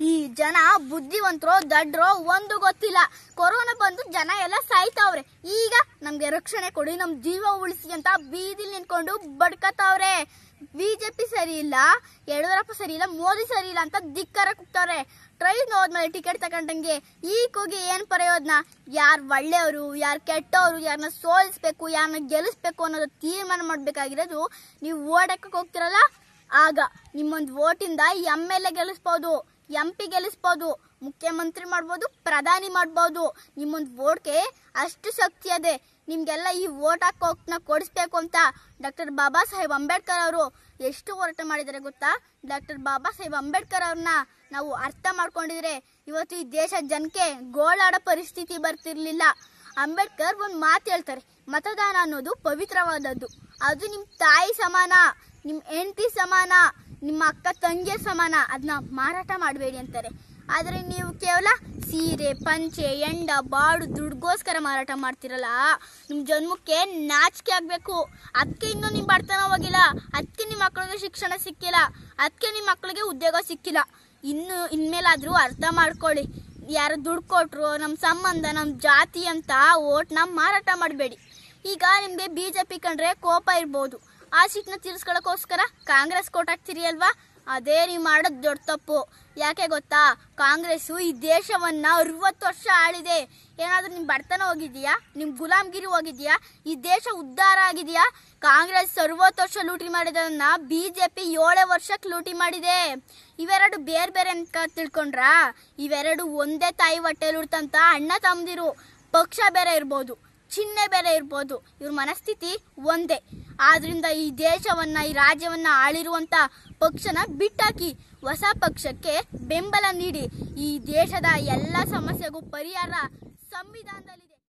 ಈ ಜನ ಬುದ್ಧಿವಂತರೋ ದಡ್ರೋ ಒಂದು ಗೊತ್ತಿಲ್ಲ ಕೊರೋನಾ ಬಂದು ಜನ ಎಲ್ಲ ಸಾಯ್ತಾವ್ರೆ ಈಗ ನಮ್ಗೆ ರಕ್ಷಣೆ ಕೊಡಿ ನಮ್ ಜೀವ ಉಳಿಸಿ ಅಂತ ಬೀದಿಲ್ ನಿಂತ್ಕೊಂಡು ಬಡ್ಕತಾವ್ರೆ ಬಿಜೆಪಿ ಸರಿ ಇಲ್ಲ ಯಡಿಯೂರಪ್ಪ ಸರಿ ಇಲ್ಲ ಮೋದಿ ಸರಿ ಇಲ್ಲ ಅಂತ ಧಿಕ್ಕಾರ ಕೂಗ್ತಾವ್ರೆ ಟ್ರೈನ್ ಹೋದ್ಮೇಲೆ ಟಿಕೆಟ್ ತಗೊಂಡಂಗೆ ಈ ಕೂಗಿ ಏನ್ ಪ್ರಯೋಜನ ಯಾರು ಒಳ್ಳೆಯವರು ಯಾರು ಕೆಟ್ಟವರು ಯಾರನ್ನ ಸೋಲಿಸ್ಬೇಕು ಯಾರನ್ನ ಗೆಲ್ಲಿಸ್ಬೇಕು ಅನ್ನೋದು ತೀರ್ಮಾನ ಮಾಡ್ಬೇಕಾಗಿರೋದು ನೀವು ಓಡಕ್ಕೆ ಹೋಗ್ತಿರಲ್ಲ ಆಗ ನಿಮ್ಮೊಂದು ವೋಟಿಂದ ಎಮ್ ಎಲ್ ಎ ಗೆಲ್ಲಿಸ್ಬೋದು ಎಂ ಪಿ ಗೆಲ್ಲಿಸ್ಬೋದು ಮುಖ್ಯಮಂತ್ರಿ ಮಾಡ್ಬೋದು ಪ್ರಧಾನಿ ಮಾಡ್ಬೋದು ನಿಮ್ಮೊಂದು ವೋಟ್ಗೆ ಅಷ್ಟು ಶಕ್ತಿ ಅದೇ ನಿಮ್ಗೆಲ್ಲ ಈ ವೋಟ್ ಹಾಕೋಕ್ನ ಕೊಡಿಸ್ಬೇಕು ಅಂತ ಡಾಕ್ಟರ್ ಬಾಬಾ ಸಾಹೇಬ್ ಅಂಬೇಡ್ಕರ್ ಅವರು ಎಷ್ಟು ಹೋರಾಟ ಮಾಡಿದ್ದಾರೆ ಗೊತ್ತಾ ಡಾಕ್ಟರ್ ಬಾಬಾ ಸಾಹೇಬ್ ಅಂಬೇಡ್ಕರ್ ಅವ್ರನ್ನ ನಾವು ಅರ್ಥ ಮಾಡ್ಕೊಂಡಿದ್ರೆ ಇವತ್ತು ಈ ದೇಶ ಜನಕ್ಕೆ ಗೋಳಾಡೋ ಪರಿಸ್ಥಿತಿ ಬರ್ತಿರ್ಲಿಲ್ಲ ಅಂಬೇಡ್ಕರ್ ಒಂದು ಮಾತು ಹೇಳ್ತಾರೆ ಮತದಾನ ಅನ್ನೋದು ಪವಿತ್ರವಾದದ್ದು ಅದು ನಿಮ್ಮ ತಾಯಿ ಸಮಾನ ನಿಮ್ಮ ಹೆಂಡತಿ ಸಮಾನ ನಿಮ್ಮ ಅಕ್ಕ ತಂಗಿಯ ಸಮಾನ ಅದನ್ನ ಮಾರಾಟ ಮಾಡಬೇಡಿ ಅಂತಾರೆ ಆದರೆ ನೀವು ಕೇವಲ ಸೀರೆ ಪಂಚೆ ಎಂಡ ಬಾಡು ದುಡ್ಗೋಸ್ಕರ ಮಾರಾಟ ಮಾಡ್ತಿರಲ್ಲ ನಿಮ್ಮ ಜನ್ಮಕ್ಕೆ ನಾಚಿಕೆ ಆಗಬೇಕು ಅದಕ್ಕೆ ಇನ್ನೂ ನಿಮ್ಮ ಬಡತನ ಹೋಗಿಲ್ಲ ಅದಕ್ಕೆ ನಿಮ್ಮ ಮಕ್ಕಳಿಗೆ ಶಿಕ್ಷಣ ಸಿಕ್ಕಿಲ್ಲ ಅದಕ್ಕೆ ನಿಮ್ಮ ಮಕ್ಕಳಿಗೆ ಉದ್ಯೋಗ ಸಿಕ್ಕಿಲ್ಲ ಇನ್ನು ಇನ್ಮೇಲಾದರೂ ಅರ್ಥ ಮಾಡ್ಕೊಳ್ಳಿ ಯಾರು ದುಡ್ಡು ಕೊಟ್ರು ನಮ್ಮ ಸಂಬಂಧ ನಮ್ಮ ಜಾತಿ ಅಂತ ಓಟ್ನ ಮಾರಾಟ ಮಾಡಬೇಡಿ ಈಗ ನಿಮಗೆ ಬಿ ಜೆ ಪಿ ಕಂಡ್ರೆ ಕೋಪ ಇರ್ಬೋದು ಆ ಸೀಟ್ನ ತೀರಿಸ್ಕೊಳ್ಳೋಕ್ಕೋಸ್ಕರ ಕಾಂಗ್ರೆಸ್ ಕೊಟ್ಟಾಗ್ತೀರಿ ಅಲ್ವಾ ಅದೇ ನೀವು ಮಾಡೋದು ದೊಡ್ಡ ತಪ್ಪು ಯಾಕೆ ಗೊತ್ತಾ ಕಾಂಗ್ರೆಸ್ಸು ಈ ದೇಶವನ್ನ ಅರವತ್ತು ವರ್ಷ ಆಳಿದೆ ಏನಾದ್ರೂ ನಿಮ್ ಬಡತನ ಹೋಗಿದ್ಯಾ ನಿಮ್ ಗುಲಾಮ್ಗಿರಿ ಹೋಗಿದ್ಯಾ ಈ ದೇಶ ಉದ್ಧಾರ ಆಗಿದೆಯಾ ಕಾಂಗ್ರೆಸ್ ಅರವತ್ತು ವರ್ಷ ಲೂಟಿ ಮಾಡಿದನ್ನ ಬಿಜೆಪಿ ಏಳೇ ವರ್ಷಕ್ಕೆ ಲೂಟಿ ಮಾಡಿದೆ ಇವೆರಡು ಬೇರೆ ಬೇರೆ ಅಂತ ತಿಳ್ಕೊಂಡ್ರಾ ಇವೆರಡು ಒಂದೇ ತಾಯಿ ಹೊಟ್ಟೆಲಿ ಉಡ್ತಂತ ಅಣ್ಣ ತಮ್ಮದಿರು ಪಕ್ಷ ಬೇರೆ ಇರ್ಬೋದು ಚಿಹ್ನೆ ಬೇರೆ ಇರ್ಬೋದು ಇವ್ರ ಮನಸ್ಥಿತಿ ಒಂದೇ ಆದ್ರಿಂದ ಈ ದೇಶವನ್ನ ಈ ರಾಜ್ಯವನ್ನ ಆಳಿರುವಂತ ಪಕ್ಷನ ಬಿಟ್ಟಾಕಿ ಹೊಸ ಪಕ್ಷಕ್ಕೆ ಬೆಂಬಲ ನೀಡಿ ಈ ದೇಶದ ಎಲ್ಲ ಸಮಸ್ಯೆಗೂ ಪರಿಹಾರ ಸಂವಿಧಾನದಲ್ಲಿದೆ